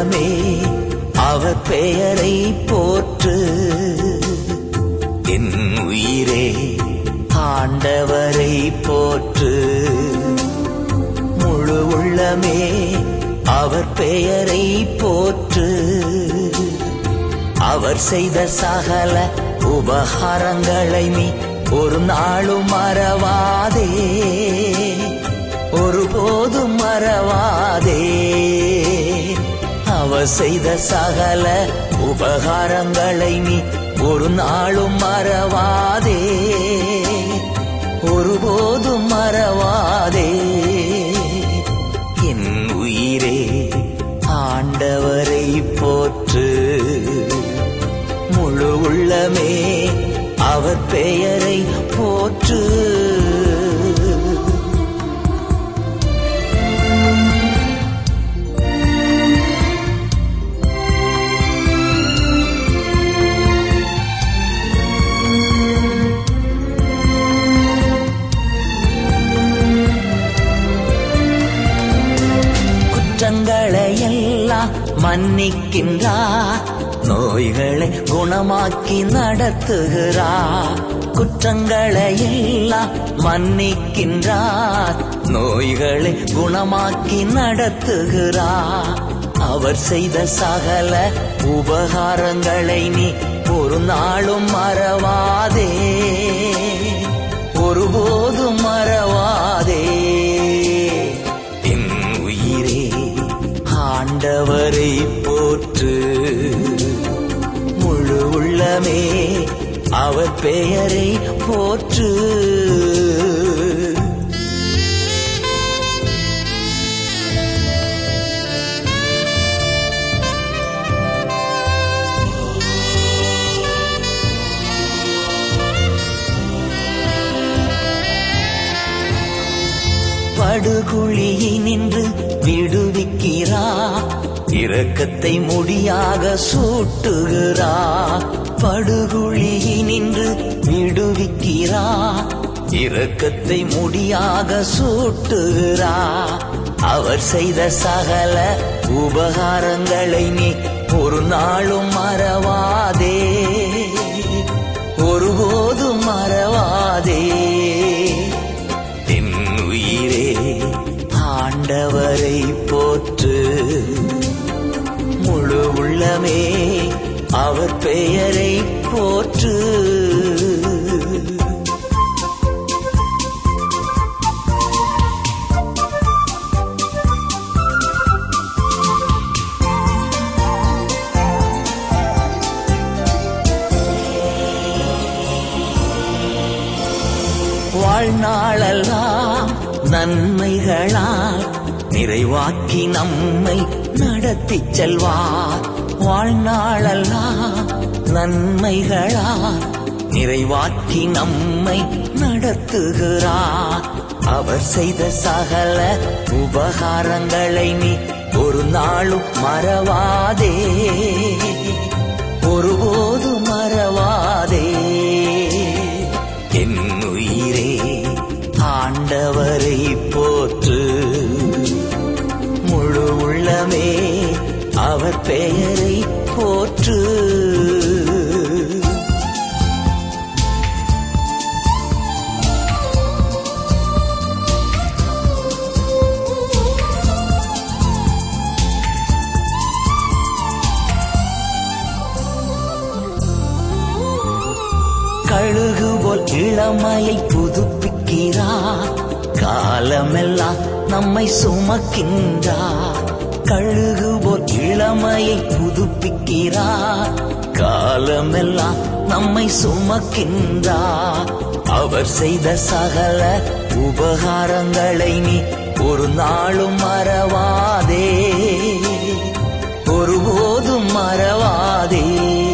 உள்ளமே அவர் பெயரை போற்று என் உயிரே ஆண்டவரை போற்று முழு உள்ளமே அவர் பெயரை போற்று அவர் செய்த சகல உபகாரங்களை நீ ஒரு நாளும் மறவாதே ஒருபோதும் மறவாதே அவர் செய்த சகல உபகாரங்களை நீ ஒரு நாளும் மறவாதே ஒருபோதும் மறவாதே என் உயிரே ஆண்டவரை போற்று முழு உள்ளமே அவர் பெயரை போற்று குற்றங்களை எல்லாம் மன்னிக்கின்றார் நோய்களை குணமாக்கி நடத்துகிறார் குற்றங்களை எல்லாம் மன்னிக்கின்றார் நோய்களை குணமாக்கி நடத்துகிறார் அவர் செய்த சகல உபகாரங்களை நீ ஒரு நாளும் மறவாதே ஒருபோதும் மறவாதே என் உயிரே ஆண்டவரை போற்று முழு உள்ளமே அவர் பெயரை போற்று படுகுழியினின்று விடுவிக்கிறா இரக்கத்தை முடியாக சூட்டுகிறா படுகுழியினின்று விடுவிக்கிறா இரக்கத்தை முடியாக சூட்டுகிறா அவர் செய்த சகல உபகாரங்களை நீ ஒரு நாளும் மறவாதே ஒருபோதும் மறவாதே என் உயிரே ஆண்டவரை போற்று முழு உள்ளமே அவர் பெயரை போற்று வாழ்நாளெல்லாம் நன்மைகளால் நிறைவாக்கி நம்மை நடத்திச் செல்வார் வாழ்நாளெல்லாம் நன்மைகளால் நிறைவாக்கி நம்மை நடத்துகிறார் அவர் செய்த சகல உபகாரங்களை நீ ஒரு நாளும் மறவாதே ஒருபோதும் மறவாதே என் உயிரே ஆண்டவரை போற்று முழு உள்ளமே அவர் பெயரை போற்று கழுகு போல் இளமையை புதுப்பிக்கிறார் காலமெல்லாம் நம்மை சுமக்கின்றார் கழுகு போல் இளமையை புதுப்பிக்கிறார் காலமெல்லாம் நம்மை சுமக்கின்றார் அவர் செய்த சகல உபகாரங்களை நீ ஒரு நாளும் மறவாதே ஒருபோதும் மறவாதே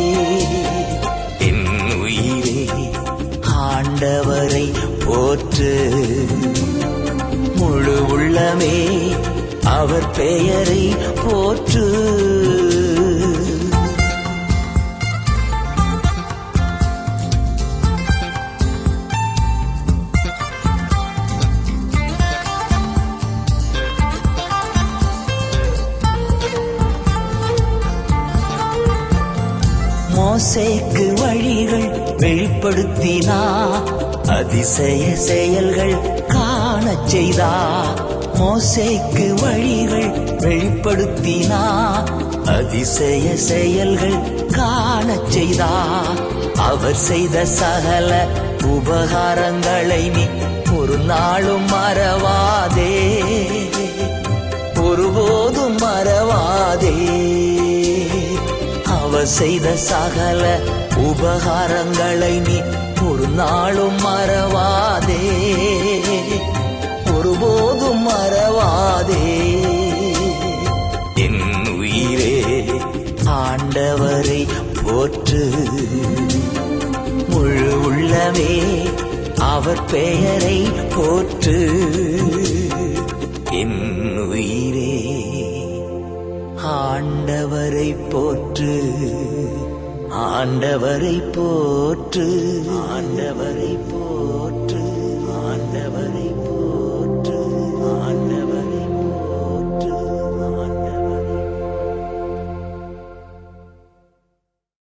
என் உயிரே ஆண்டவரை போற்று முழு உள்ளமே அவர் பெயரை போற்று மோசேக்கு வழிகள் வெளிப்படுத்தினா அதிசய செயல்கள் காணச் செய்தா மோசேக்கு வழிகள் வெளிப்படுத்தினா அதிசய செயல்கள் காணச் செய்தா அவர் செய்த சகல உபகாரங்களை நீ ஒரு நாளும் மறவாதே ஒருபோதும் மறவாதே அவர் செய்த சகல உபகாரங்களை நீ ஒரு நாளும் மறவாதே ஒருபோதும் மறவாதே என் உயிரே ஆண்டவரை போற்று முழு உள்ளமே அவர் பெயரை போற்று என் உயிரே ஆண்டவரை போற்று ஆண்டவரை போற்று ஆண்டவர்